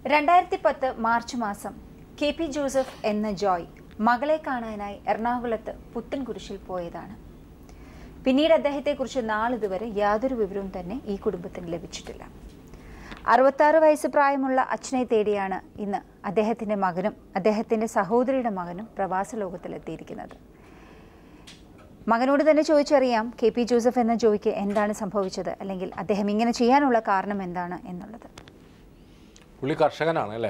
രണ്ടായിരത്തി പത്ത് മാർച്ച് മാസം കെ പി ജോസഫ് എന്ന ജോയ് മകളെ കാണാനായി എറണാകുളത്ത് പുത്തൻകുരിശിൽ പോയതാണ് പിന്നീട് അദ്ദേഹത്തെക്കുറിച്ച് നാളിതുവരെ യാതൊരു വിവരവും തന്നെ ഈ കുടുംബത്തിന് ലഭിച്ചിട്ടില്ല അറുപത്താറ് വയസ്സ് പ്രായമുള്ള അച്ഛനെ തേടിയാണ് ഇന്ന് അദ്ദേഹത്തിൻ്റെ മകനും അദ്ദേഹത്തിൻ്റെ സഹോദരിയുടെ മകനും പ്രവാസ ലോകത്തിലെത്തിയിരിക്കുന്നത് മകനോട് തന്നെ ചോദിച്ചറിയാം കെ പി ജോസഫ് എന്ന ജോയ്ക്ക് എന്താണ് സംഭവിച്ചത് അല്ലെങ്കിൽ അദ്ദേഹം ഇങ്ങനെ ചെയ്യാനുള്ള കാരണം എന്താണ് എന്നുള്ളത് പുള്ളി കർഷകനാണ് അല്ലേ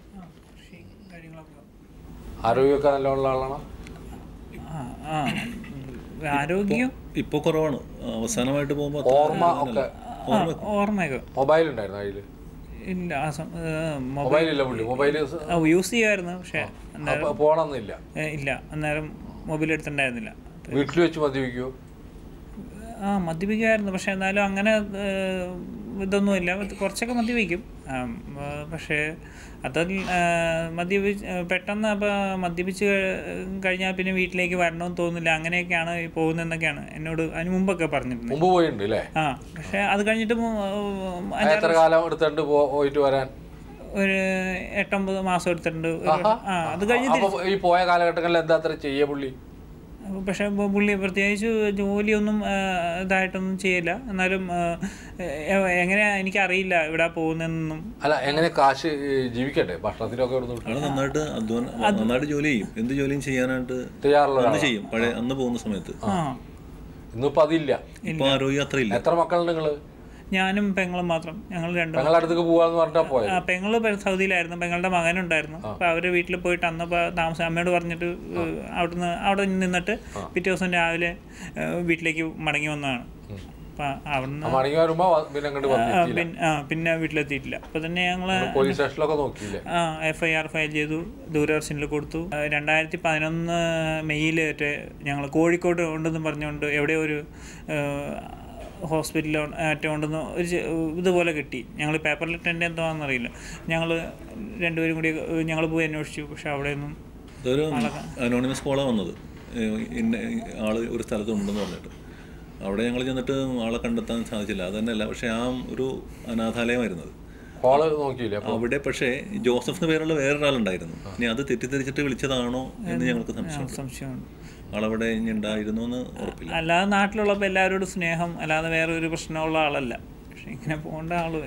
ആരോഗ്യമൊക്കെ നല്ലോണം ആളാണ് ആ, ആ. ആരോഗ്യം ഇപ്പൊ കുറവാണ് അവസാനമായിട്ട് പോകുമ്പോ ഓർമ്മ ഒക്കെ ആ, ഓർമ്മയൊക്കെ മൊബൈൽ ഉണ്ടായിരുന്നു അതിൽ ഇല്ല ആ സം- ഏ, മൊബൈൽ മൊബൈൽ ഇല്ല പുള്ളി മൊബൈൽ ആ, യൂസ് ചെയ്യുമായിരുന്നു പക്ഷേ അന്നേരം പോകണമെന്നില്ല ഏ, ഇല്ല അന്നേരം മൊബൈൽ എടുത്തിട്ടുണ്ടായിരുന്നില്ല വീട്ടിൽ വെച്ച് മദ്യപിക്കുമോ ആ മദ്യപിക്കുമായിരുന്നു പക്ഷെ എന്നാലും അങ്ങനെ ഏ, ഇതൊന്നുമില്ല കുറച്ചൊക്കെ മദ്യപിക്കും ആ, ആ, പക്ഷേ അതിൽ ആ, മദ്യപിച്ച് പെട്ടെന്ന് അപ്പോൾ മദ്യപിച്ച് കഴി- കഴിഞ്ഞാൽ പിന്നെ വീട്ടിലേക്ക് വരണമെന്ന് തോന്നുന്നില്ല അങ്ങനെയൊക്കെയാണ് ഈ പോകുന്നതെന്നൊക്കെയാണ് എന്നോട് അതിന് മുമ്പൊക്കെ പറഞ്ഞിട്ടുണ്ട് മുമ്പ് പോയിട്ടുണ്ട് അല്ലേ ആ പക്ഷെ അത് കഴിഞ്ഞിട്ട് മു- അത് എത്ര കാലം എടുത്തിട്ട് പോ- പോയിട്ട് വരാൻ ഒരു എട്ടൊമ്പത് മാസം എടുത്തിട്ടുണ്ട് ഒരു- ആ അത് കഴിഞ്ഞ് അപ്പൊ ഈ പോയ കാലഘട്ടങ്ങളിൽ എന്താ അത്ര ചെയ്യ പുള്ളി പക്ഷെ പുള്ളി പ്രത്യേകിച്ച് ജോലിയൊന്നും ആ, ഇതായിട്ടൊന്നും ചെയ്യില്ല എന്നാലും ആ, എ- എങ്ങനെയാ എനിക്കറിയില്ല ഇവിടെ പോകുന്നതെന്നൊന്നും അല്ല എങ്ങനെ കാശ് ഈ, ജീവിക്കട്ടെ ഭക്ഷണത്തിനൊക്കെ ഇവിടുന്ന് കിട്ടും ആള് നന്നായിട്ട് അധ്വാനം നന്നായിട്ട് ജോലി ചെയ്യും എന്ത് ജോലിയും ചെയ്യാനായിട്ട് തയ്യാറുള്ള അന്ന് ഒരാളാണ്. ചെയ്യും പഴയ അന്ന് പോകുന്ന സമയത്ത് ആ ഇന്നിപ്പോ അതില്ല ഇപ്പൊ ആരോഗ്യം അത്ര ഇല്ല എത്ര മക്കളുണ്ട് നിങ്ങള് ഞാനും പെങ്ങളും മാത്രം ഞങ്ങൾ രണ്ടും ഞങ്ങളുടെ അടുത്തേക്ക് പോവാന്ന് പറഞ്ഞിട്ടാ പോയത് ആ പെങ്ങള് പെ- സൗദിയിലായിരുന്നു പെങ്ങളുടെ മകനുണ്ടായിരുന്നു അപ്പൊ അവര് വീട്ടിൽ പോയിട്ട് അന്നപ്പോ താമസം അമ്മയോട് പറഞ്ഞിട്ട് ഏഹ്, അവിടുന്ന് അവിടെ നിന്നിട്ട് പിറ്റേ ദിവസം രാവിലെ ഏഹ്, വീട്ടിലേക്ക് മടങ്ങി വന്നതാണ് അപ്പൊ അവിടുന്ന് ആ മടങ്ങി വരുമ്പോ വ- പിന്നെ അങ്ങോട്ട് ആ, വന്നിട്ടില്ല പിൻ- ആ, പിന്നെ വീട്ടിലെത്തിയിട്ടില്ല അപ്പൊ തന്നെ ഞങ്ങള് പോലീസ് സ്റ്റേഷനിലൊക്കെ നോക്കിയില്ലേ ആ എഫ് ഐ ആർ ഫയൽ ചെയ്തു ദൂരദർശനിൽ കൊടുത്തു ആ, രണ്ടായിരത്തി പതിനൊന്ന് മെയ്യിൽ ഞങ്ങൾ കോഴിക്കോട് ഉണ്ടെന്ന് പറഞ്ഞുകൊണ്ട് എവിടെ ഒരു ഹോസ്പിറ്റലിൽ മറ്റോ ഉണ്ടെന്ന് ഒരു ചെ- ഇതുപോലെ കിട്ടി ഞങ്ങൾ പേപ്പറിൽ ടെൻ്റ് എന്താണെന്നറിയില്ല ഞങ്ങൾ രണ്ടുപേരും കൂടി ഞങ്ങൾ പോയി അന്വേഷിച്ചു പക്ഷെ അവിടെ ഒന്നും ഇതൊരു അനോണിമസ് കോളാണ് വന്നത് ഏഹ് ഇന്ന ആള് ഒരു സ്ഥലത്ത് ഉണ്ടെന്ന് പറഞ്ഞിട്ട് അവിടെ ഞങ്ങൾ ചെന്നിട്ട് ആളെ കണ്ടെത്താൻ സാധിച്ചില്ല അത് തന്നെയല്ല പക്ഷെ ആ ഒരു അനാഥാലയമായിരുന്നത് കോള് നോക്കിയില്ലേ അപ്പൊ അവിടെ പക്ഷേ ജോസഫ് എന്ന് പേരുള്ള വേറൊരാളുണ്ടായിരുന്നു ഇനി അത് തെറ്റിദ്ധരിച്ചിട്ട് വിളിച്ചതാണോ എന്ന് ഞങ്ങൾക്ക് സംശയം സംശയമുണ്ട് ആളവിടെ ഇനി ഉണ്ടായിരുന്നു എന്ന് ഉറപ്പില്ല അല്ലാതെ നാട്ടിലുള്ളപ്പോൾ എല്ലാവരോടും സ്നേഹം അല്ലാതെ വേറെ ഒരു പ്രശ്നമുള്ള ആളല്ല പക്ഷെ ഇങ്ങനെ പോകേണ്ട ആള്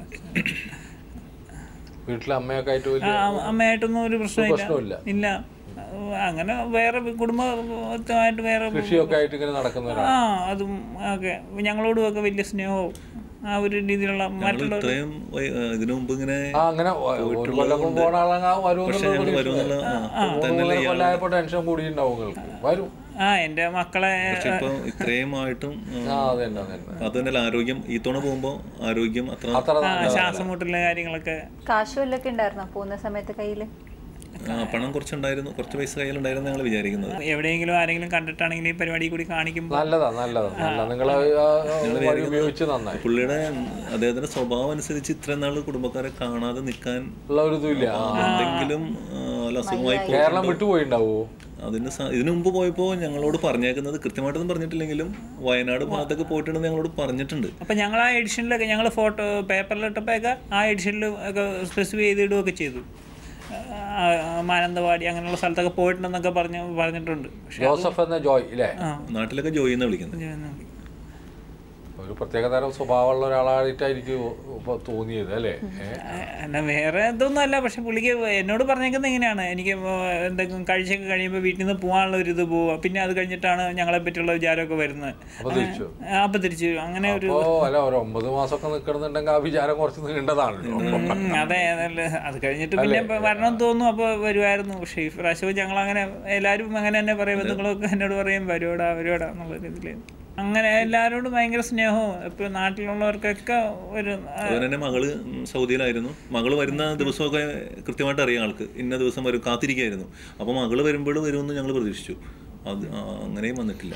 വീട്ടിലെ അമ്മയൊക്കെ ആയിട്ട് വലിയ ആ, അമ്മയായിട്ടൊന്നും ഒരു പ്രശ്നമില്ല പ്രശ്നമില്ല ഇല്ല അങ്ങനെ വേറെ കുടുംബമായിട്ട് വേറെ കൃഷിയൊക്കെ ആയിട്ട് ഇങ്ങനെ നടക്കുന്നവരാണ് ആ അതും ഒക്കെ ഞങ്ങളോടും ഒക്കെ വലിയ സ്നേഹവും ആ ഒരു രീതിയിലുള്ള ഞങ്ങൾ മറ്റുള്ള ഇത്രയും വൈ- ആ, ഇതിനു മുമ്പ് ഇങ്ങനെ ആ അങ്ങനെ ഒ- ഒരു കൊല്ലം പോണ ആളങ്ങ പക്ഷെ ഞങ്ങൾ വരുമെന്നുള്ള ആ, തന്നെയല്ല ഇയാൾ കൊല്ലായപ്പോ ടെൻഷൻ കൂടിയിട്ടുണ്ടാവും നിങ്ങൾക്ക് വരും ആ എൻ്റെ മക്കളെ പക്ഷെ ഇപ്പൊ ഇത്രയും ആയിട്ടും ആ അതന്നെ അതന്നെ അത് തന്നെയല്ല ആരോഗ്യം ഈ തവണ പോകുമ്പോ ആരോഗ്യം അത്ര അത്ര ആ, ശ്വാസം മുട്ടലിലെ കാര്യങ്ങളൊക്കെ കാശ് വല്ലൊക്കെ ഉണ്ടായിരുന്നോ പോകുന്ന സമയത്ത് കയ്യിൽ ആ, പണം കുറച്ചുണ്ടായിരുന്നു കുറച്ച് പൈസ കയ്യിലുണ്ടായിരുന്നു ഞങ്ങൾ വിചാരിക്കുന്നത് എവിടെയെങ്കിലും ആരെങ്കിലും കണ്ടിട്ടാണെങ്കിൽ ഈ പരിപാടി കൂടി കാണിക്കുമ്പോൾ നല്ലതാ നല്ലതാ നല്ല നിങ്ങൾ വഴി ഉപയോഗിച്ച് നന്നായി പുള്ളിയുടെ അദ്ദേഹത്തിന്റെ സ്വഭാവം അനുസരിച്ച് ഇത്രയും നാൾ കുടുംബക്കാരെ കാണാതെ നിൽക്കാൻ ഉള്ള ഒരു ഇതുമില്ല ആ. എന്തെങ്കിലും ആ, വല്ല അസുഖമായി പോ- കേരളം വിട്ടുപോയിണ്ടാവോ അതിന് സ- ഇതിനു മുമ്പ് പോയപ്പോൾ ഞങ്ങളോട് പറഞ്ഞേക്കുന്നത് കൃത്യമായിട്ടൊന്നും പറഞ്ഞിട്ടില്ലെങ്കിലും വയനാട് ഭാഗത്തൊക്കെ പോയിട്ടുണ്ടെന്ന് ഞങ്ങളോട് പറഞ്ഞിട്ടുണ്ട് അപ്പം ഞങ്ങൾ ആ എഡിഷനിലൊക്കെ ഞങ്ങൾ ഫോട്ടോ പേപ്പറിലിട്ടപ്പോഴൊക്കെ ആ എഡിഷനിൽ ഒക്കെ സ്പെസിഫൈ ചെയ്തിടുകയൊക്കെ ചെയ്തു ആ, മാനന്തവാടി അങ്ങനെയുള്ള സ്ഥലത്തൊക്കെ പോയിട്ടുണ്ടെന്നൊക്കെ പറഞ്ഞ് പറഞ്ഞിട്ടുണ്ട് പക്ഷെ ജോസഫ് എന്ന ജോയ് ഇല്ലേ നാട്ടിലൊക്കെ ജോയി എന്ന് വിളിക്കുന്നത് ഒരു പ്രത്യേക തരം സ്വഭാവമുള്ള ഒരാളായിട്ടായിരിക്കും ഇപ്പൊ തോന്നിയത് അല്ലേ ഏ? എന്നാ വേറെ ഇതൊന്നും അല്ല പക്ഷെ പുള്ളിക്ക് എന്നോട് പറഞ്ഞേക്കുന്നത് ഇങ്ങനെയാണ് എനിക്ക് എന്തെങ്കിലും കഴിച്ചൊക്കെ കഴിയുമ്പോൾ വീട്ടിൽ നിന്ന് പോകാനുള്ള ഒരു ഇത് പോവുക പിന്നെ അത് കഴിഞ്ഞിട്ടാണ് ഞങ്ങളെ പറ്റിയുള്ള വിചാരമൊക്കെ വരുന്നത് അപ്പൊ തിരിച്ചു ആ, അപ്പൊ തിരിച്ചു അങ്ങനെ ഒരു അപ്പോ അല്ല ഒരു ഒമ്പത് മാസമൊക്കെ നിൽക്കണമെന്നുണ്ടെങ്കിൽ ആ വിചാരം കുറച്ച് നീണ്ടതാണല്ലോ ഉം, അതെ അതല്ല അത് കഴിഞ്ഞിട്ട് പിന്നെ ഇപ്പൊ വരണം തോന്നും അപ്പോൾ വരുമായിരുന്നു പക്ഷേ ഈ പ്രാവശ്യവും ഞങ്ങൾ അങ്ങനെ എല്ലാവരും അങ്ങനെ തന്നെ പറയും ബന്ധുക്കളൊക്കെ എന്നോട് പറയും വരുവാടാ വരുവാടാ എന്നുള്ള രീതിയിൽ അങ്ങനെ എല്ലാവരോടും ഭയങ്കര സ്നേഹവും ഇപ്പൊ നാട്ടിലുള്ളവർക്കൊക്കെ ഒരു ആ, അതുപോലെ തന്നെ മകള് ഉം, സൗദിയിലായിരുന്നു മകള് വരുന്ന ദിവസമൊക്കെ കൃത്യമായിട്ട് അറിയാം ആൾക്ക് ഇന്ന ദിവസം വരും കാത്തിരിക്കായിരുന്നു അപ്പോൾ മകള് വരുമ്പോൾ വരുമെന്ന് ഞങ്ങൾ പ്രതീക്ഷിച്ചു അത് ആ, അങ്ങനെയും വന്നിട്ടില്ല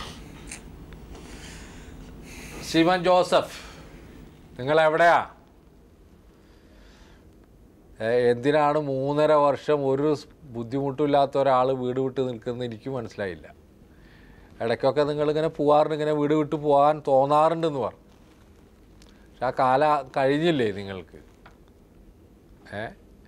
ശിവൻ ജോസഫ് നിങ്ങൾ എവിടെയാ ഏ, എന്തിനാണ് മൂന്നര വർഷം ഒരു സ് ബുദ്ധിമുട്ടില്ലാത്ത ഒരാൾ വീട് വിട്ട് നിൽക്കുന്നത് എനിക്ക് മനസ്സിലായില്ല ഇടയ്ക്കൊക്കെ നിങ്ങളിങ്ങനെ പോവാറുണ്ട് ഇങ്ങനെ വീട് വിട്ട് പോകാൻ തോന്നാറുണ്ടെന്ന് പറഞ്ഞു പക്ഷെ ആ കാല കഴിഞ്ഞില്ലേ നിങ്ങൾക്ക് ഏ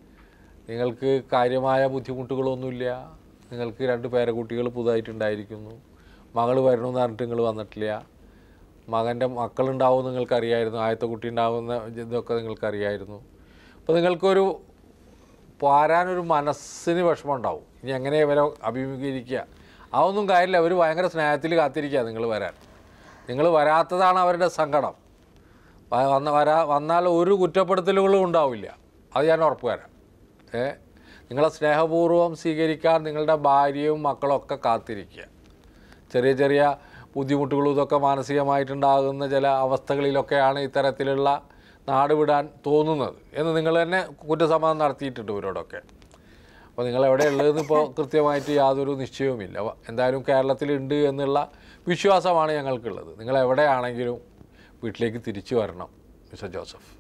നിങ്ങൾക്ക് കാര്യമായ ബുദ്ധിമുട്ടുകളൊന്നുമില്ല നിങ്ങൾക്ക് രണ്ട് പേരക്കുട്ടികൾ പുതുതായിട്ടുണ്ടായിരിക്കുന്നു മകൾ വരണമെന്ന് പറഞ്ഞിട്ട് നിങ്ങൾ വന്നിട്ടില്ല മകൻ്റെ മക്കളുണ്ടാവും നിങ്ങൾക്കറിയായിരുന്നു ആദ്യത്തെ കുട്ടി ഉണ്ടാവുന്ന ഇതൊക്കെ നിങ്ങൾക്കറിയായിരുന്നു അപ്പോൾ നിങ്ങൾക്കൊരു പോരാനൊരു മനസ്സിന് വിഷമം ഉണ്ടാവും ഇനി എങ്ങനെ ഇവരെ അഭിമുഖീകരിക്കുക അതൊന്നും കാര്യമില്ല അവർ ഭയങ്കര സ്നേഹത്തിൽ കാത്തിരിക്കുക നിങ്ങൾ വരാൻ നിങ്ങൾ വരാത്തതാണ് അവരുടെ സങ്കടം വ- വന്ന വരാ വന്നാൽ ഒരു കുറ്റപ്പെടുത്തലുകളും ഉണ്ടാവില്ല അത് ഞാൻ ഉറപ്പ് തരാം ഏ നിങ്ങളെ സ്നേഹപൂർവ്വം സ്വീകരിക്കാൻ നിങ്ങളുടെ ഭാര്യയും മക്കളൊക്കെ കാത്തിരിക്കുക ചെറിയ ചെറിയ ബുദ്ധിമുട്ടുകളും ഇതൊക്കെ മാനസികമായിട്ടുണ്ടാകുന്ന ചില അവസ്ഥകളിലൊക്കെയാണ് ഇത്തരത്തിലുള്ള നാട് വിടാൻ തോന്നുന്നത് എന്ന് നിങ്ങൾ തന്നെ കുറ്റസമ്മതം നടത്തിയിട്ടുണ്ട് ഇവരോടൊക്കെ അപ്പോൾ നിങ്ങൾ എവിടെ ഉള്ളതെന്ന് ഇപ്പോൾ കൃത്യമായിട്ട് യാതൊരു നിശ്ചയവുമില്ല വ- എന്തായാലും കേരളത്തിലുണ്ട് എന്നുള്ള വിശ്വാസമാണ് ഞങ്ങൾക്കുള്ളത് നിങ്ങൾ എവിടെയാണെങ്കിലും വീട്ടിലേക്ക് തിരിച്ചു വരണം മിസ്റ്റർ ജോസഫ്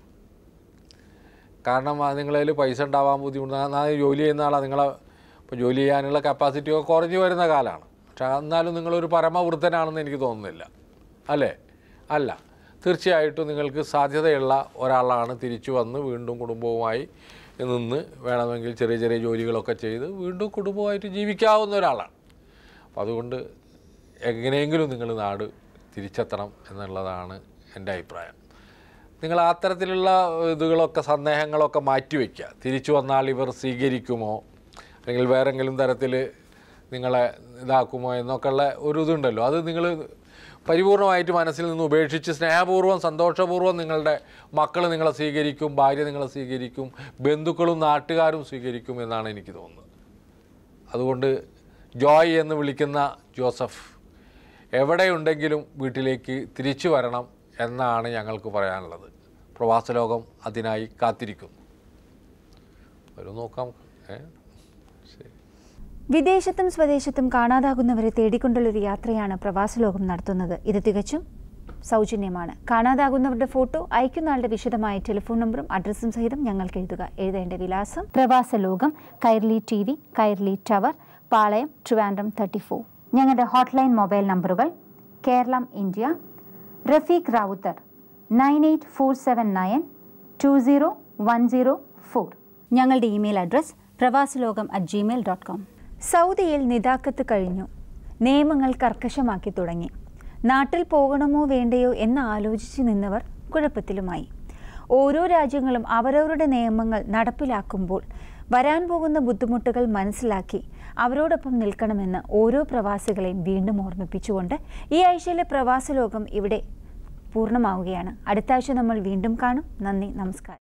കാരണം ആ നിങ്ങളതിൽ പൈസ ഉണ്ടാവാൻ ബുദ്ധിമുട്ട് നാ- നാ ജോലി ചെയ്യുന്ന ആളാണ് നിങ്ങളെ ഇപ്പോൾ ജോലി ചെയ്യാനുള്ള കപ്പാസിറ്റി ഒക്കെ കുറഞ്ഞു വരുന്ന കാലമാണ് പക്ഷെ എന്നാലും നിങ്ങളൊരു പരമവൃദ്ധനാണെന്ന് എനിക്ക് തോന്നുന്നില്ല അല്ലേ അല്ല തീർച്ചയായിട്ടും നിങ്ങൾക്ക് സാധ്യതയുള്ള ഒരാളാണ് തിരിച്ചു വന്ന് വീണ്ടും കുടുംബവുമായി നിന്ന് വേണമെങ്കിൽ ചെറിയ ചെറിയ ജോലികളൊക്കെ ചെയ്ത് വീണ്ടും കുടുംബമായിട്ട് ജീവിക്കാവുന്ന ഒരാളാണ് അപ്പോൾ അതുകൊണ്ട് എങ്ങനെയെങ്കിലും നിങ്ങൾ നാട് തിരിച്ചെത്തണം എന്നുള്ളതാണ് എൻ്റെ അഭിപ്രായം നിങ്ങൾ അത്തരത്തിലുള്ള ഇതുകളൊക്കെ സന്ദേഹങ്ങളൊക്കെ മാറ്റിവെക്കുക തിരിച്ചു വന്നാൽ ഇവർ സ്വീകരിക്കുമോ അല്ലെങ്കിൽ വേറെങ്കിലും തരത്തിൽ നിങ്ങളെ ഇതാക്കുമോ എന്നൊക്കെയുള്ള ഒരു ഇതുണ്ടല്ലോ അത് നിങ്ങൾ പരിപൂർണമായിട്ട് മനസ്സിൽ നിന്ന് ഉപേക്ഷിച്ച് സ്നേഹപൂർവ്വം സന്തോഷപൂർവ്വം നിങ്ങളുടെ മക്കൾ നിങ്ങളെ സ്വീകരിക്കും ഭാര്യ നിങ്ങളെ സ്വീകരിക്കും ബന്ധുക്കളും നാട്ടുകാരും സ്വീകരിക്കും എന്നാണ് എനിക്ക് തോന്നുന്നത് അതുകൊണ്ട് ജോയ് എന്ന് വിളിക്കുന്ന ജോസഫ് എവിടെയുണ്ടെങ്കിലും വീട്ടിലേക്ക് തിരിച്ചു വരണം എന്നാണ് ഞങ്ങൾക്ക് പറയാനുള്ളത് പ്രവാസലോകം അതിനായി കാത്തിരിക്കുന്നു ഒരു നോക്കാം ഏ ശരി വിദേശത്തും സ്വദേശത്തും കാണാതാകുന്നവരെ തേടിക്കൊണ്ടുള്ളൊരു യാത്രയാണ് പ്രവാസലോകം നടത്തുന്നത് ഇത് തികച്ചും സൗജന്യമാണ് കാണാതാകുന്നവരുടെ ഫോട്ടോ അയക്കുന്ന ആളുടെ വിശദമായ ടെലിഫോൺ നമ്പറും അഡ്രസ്സും സഹിതം ഞങ്ങൾക്ക് എഴുതുക എഴുതേണ്ട വിലാസം Pravasalokam Kairali T V Kairali tower Palayam Trivandrum thirty four ഞങ്ങളുടെ ഹോട്ട്ലൈൻ മൊബൈൽ നമ്പറുകൾ Kerala India Rafeeq Rawther nine eight four seven nine two zero one zero four ഞങ്ങളുടെ email address Pravasalokam at Gmail dot com സൗദിയിൽ നിതാക്കത്ത് കഴിഞ്ഞു നിയമങ്ങൾ കർക്കശമാക്കി തുടങ്ങി നാട്ടിൽ പോകണമോ വേണ്ടയോ എന്ന് ആലോചിച്ച് നിന്നവർ കുഴപ്പത്തിലുമായി ഓരോ രാജ്യങ്ങളും അവരവരുടെ നിയമങ്ങൾ നടപ്പിലാക്കുമ്പോൾ വരാൻ പോകുന്ന ബുദ്ധിമുട്ടുകൾ മനസ്സിലാക്കി അവരോടൊപ്പം നിൽക്കണമെന്ന് ഓരോ പ്രവാസികളെയും വീണ്ടും ഓർമ്മിപ്പിച്ചുകൊണ്ട് ഈ ആഴ്ചയിലെ പ്രവാസ ലോകം ഇവിടെ പൂർണ്ണമാവുകയാണ് അടുത്ത ആഴ്ച നമ്മൾ വീണ്ടും കാണും നന്ദി നമസ്കാരം